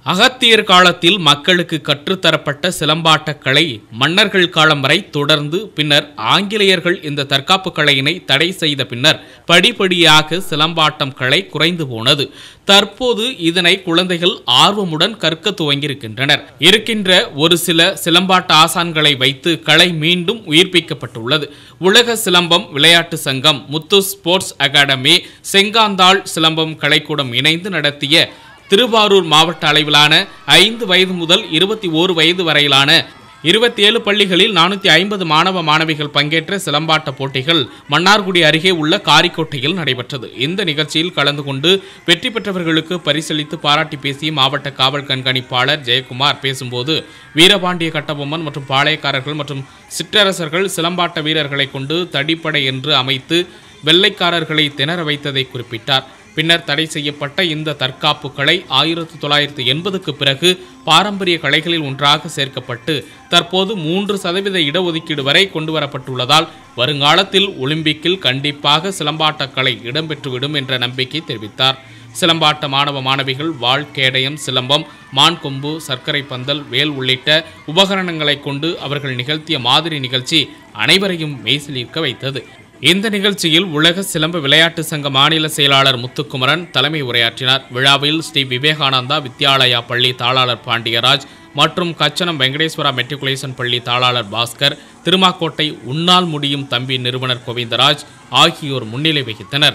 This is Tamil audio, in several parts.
அகத்தியர் காலத்தில் மக்களுக்கு கற்றுத்தரப்பட்ட சிலம்பாட்டக் கலை மன்னர்கள் காலம் வரை தொடர்ந்து பின்னர் ஆங்கிலேயர்கள் இந்த தற்காப்பு கலையினை தடை செய்த பின்னர் படிப்படியாக சிலம்பாட்டம் கலை குறைந்து போனது தற்போது இதனை குழந்தைகள் ஆர்வமுடன் கற்க துவங்கியிருக்கின்றனர் இருக்கின்ற ஒரு சில சிலம்பாட்ட ஆசான்களை வைத்து கலை மீண்டும் உயிர்ப்பிக்கப்பட்டுள்ளது உலக சிலம்பம் விளையாட்டு சங்கம் முத்து ஸ்போர்ட்ஸ் அகாடமி செங்காந்தாள் சிலம்பம் கலைக்கூடம் இணைந்து நடத்திய திருவாரூர் மாவட்ட அளவிலான ஐந்து வயது முதல் இருபத்தி ஓரு வயது வரையிலான இருபத்தி ஏழு பள்ளிகளில் நானூற்றி ஐம்பது மாணவ மாணவிகள் பங்கேற்ற சிலம்பாட்ட போட்டிகள் மன்னார்குடி அருகே உள்ள காரிக்கோட்டையில் நடைபெற்றது இந்த நிகழ்ச்சியில் கலந்து கொண்டு வெற்றி பெற்றவர்களுக்கு பரிசளித்து பாராட்டி பேசிய மாவட்ட காவல் கண்காணிப்பாளர் ஜெயக்குமார் பேசும்போது வீரபாண்டிய கட்டபொம்மன் மற்றும் பாளையக்காரர்கள் மற்றும் சிற்றரசர்கள் சிலம்பாட்ட வீரர்களை கொண்டு தடிப்படை என்று அமைத்து வெள்ளைக்காரர்களை திணற வைத்ததை குறிப்பிட்டார் பின்னர் தடை செய்யப்பட்ட இந்த தற்காப்பு கலை ஆயிரத்தி தொள்ளாயிரத்தி எண்பதுக்கு பிறகு பாரம்பரிய கலைகளில் ஒன்றாக சேர்க்கப்பட்டு தற்போது மூன்று சதவீத இடஒதுக்கீடு வரை கொண்டு வரப்பட்டுள்ளதால் வருங்காலத்தில் ஒலிம்பிக்கில் கண்டிப்பாக சிலம்பாட்டக் கலை இடம்பெற்றுவிடும் என்ற நம்பிக்கை தெரிவித்தார் சிலம்பாட்ட மாணவ மாணவிகள் வாள் கேடயம் சிலம்பம் மான் கொம்பு சர்க்கரை பந்தல் வேல் உள்ளிட்ட உபகரணங்களை கொண்டு அவர்கள் நிகழ்த்திய மாதிரி நிகழ்ச்சி அனைவரையும் மெய்சிலிர்க்க வைத்தது இந்த நிகழ்ச்சியில் உலக சிலம்ப விளையாட்டு சங்க மாநில செயலாளர் முத்துக்குமரன் தலைமை உரையாற்றினார் விழாவில் ஸ்ரீ விவேகானந்தா வித்யாலயா பள்ளி தாளாளர் பாண்டியராஜ் மற்றும் கச்சனம் வெங்கடேஸ்வரா மெட்ரிகுலேஷன் பள்ளி தாளாளர் பாஸ்கர் திருமாக்கோட்டை உன்னால் முடியும் தம்பி நிறுவனர் கோவிந்தராஜ் ஆகியோர் முன்னிலை வகித்தனர்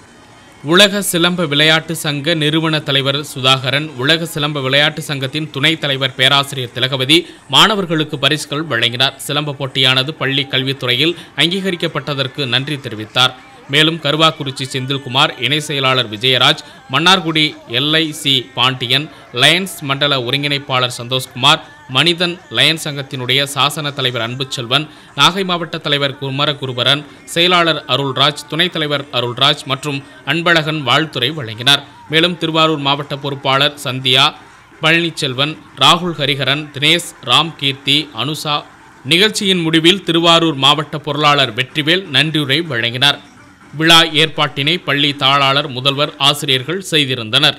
உலக சிலம்ப விளையாட்டு சங்க நிறுவன தலைவர் சுதாகரன் உலக சிலம்ப விளையாட்டு சங்கத்தின் துணைத் தலைவர் பேராசிரியர் திலகவதி மாணவர்களுக்கு பரிசுகள் வழங்கினார் சிலம்ப போட்டியானது பள்ளி கல்வித்துறையில் அங்கீகரிக்கப்பட்டதற்கு நன்றி தெரிவித்தார் மேலும் கருவாக்குறிச்சி செந்தில்குமார் இணை செயலாளர் விஜயராஜ் மன்னார்குடி எல்ஐசி பாண்டியன் லயன்ஸ் மண்டல ஒருங்கிணைப்பாளர் சந்தோஷ்குமார் மனிதன் லயன் சங்கத்தினுடைய சாசன தலைவர் அன்புச்செல்வன் நாகை மாவட்ட தலைவர் குமரகுருபரன் செயலாளர் அருள்ராஜ் துணைத் தலைவர் அருள்ராஜ் மற்றும் அன்பழகன் வாழ்த்துரை வழங்கினார் மேலும் திருவாரூர் மாவட்ட பொறுப்பாளர் சந்தியா பழனிச்செல்வன் ராகுல் ஹரிஹரன் தினேஷ் ராம் கீர்த்தி அனுசா நிகழ்ச்சியின் முடிவில் திருவாரூர் மாவட்ட பொருளாளர் வெற்றிவேல் நன்றியுரை வழங்கினார் விழா ஏற்பாட்டினை பள்ளி தாளாளர் முதல்வர் ஆசிரியர்கள் செய்திருந்தனர்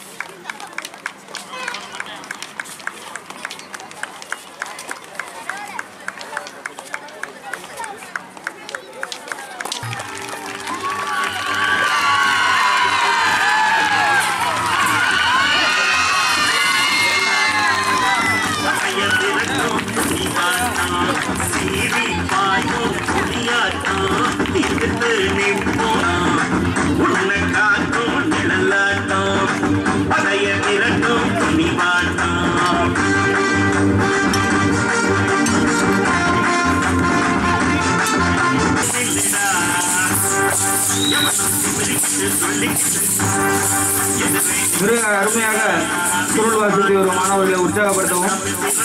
மிக அருமையாக குரல் வாசித்து வரும் மாணவர்களை உற்சாகப்படுத்தவும்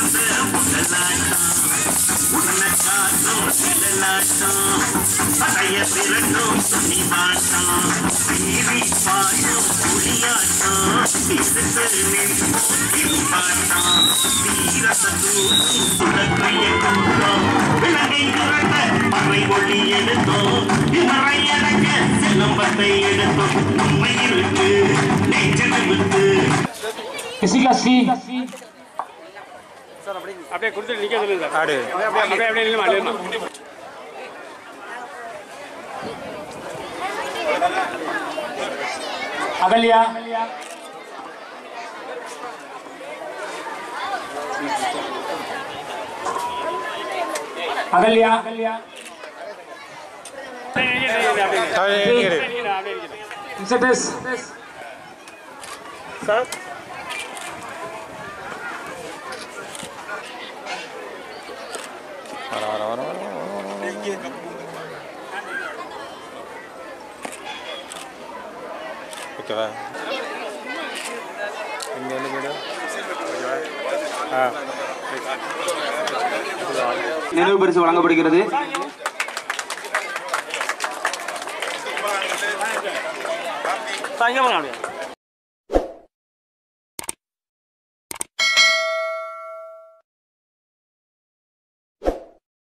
किसी का सी அப்படியே கொடுத்துட்டு நிக்க சொல்லுங்க சார் அப்படியே அப்படியே அப்படியே நில்லுமா நில்லுமா अगलिया अगलिया Insetes. சார் ஓகேவா இங்கே என்ன மேடம் ஆ நினைவு பரிசு வழங்கப்படுகிறது சாயங்காலம் அப்படியே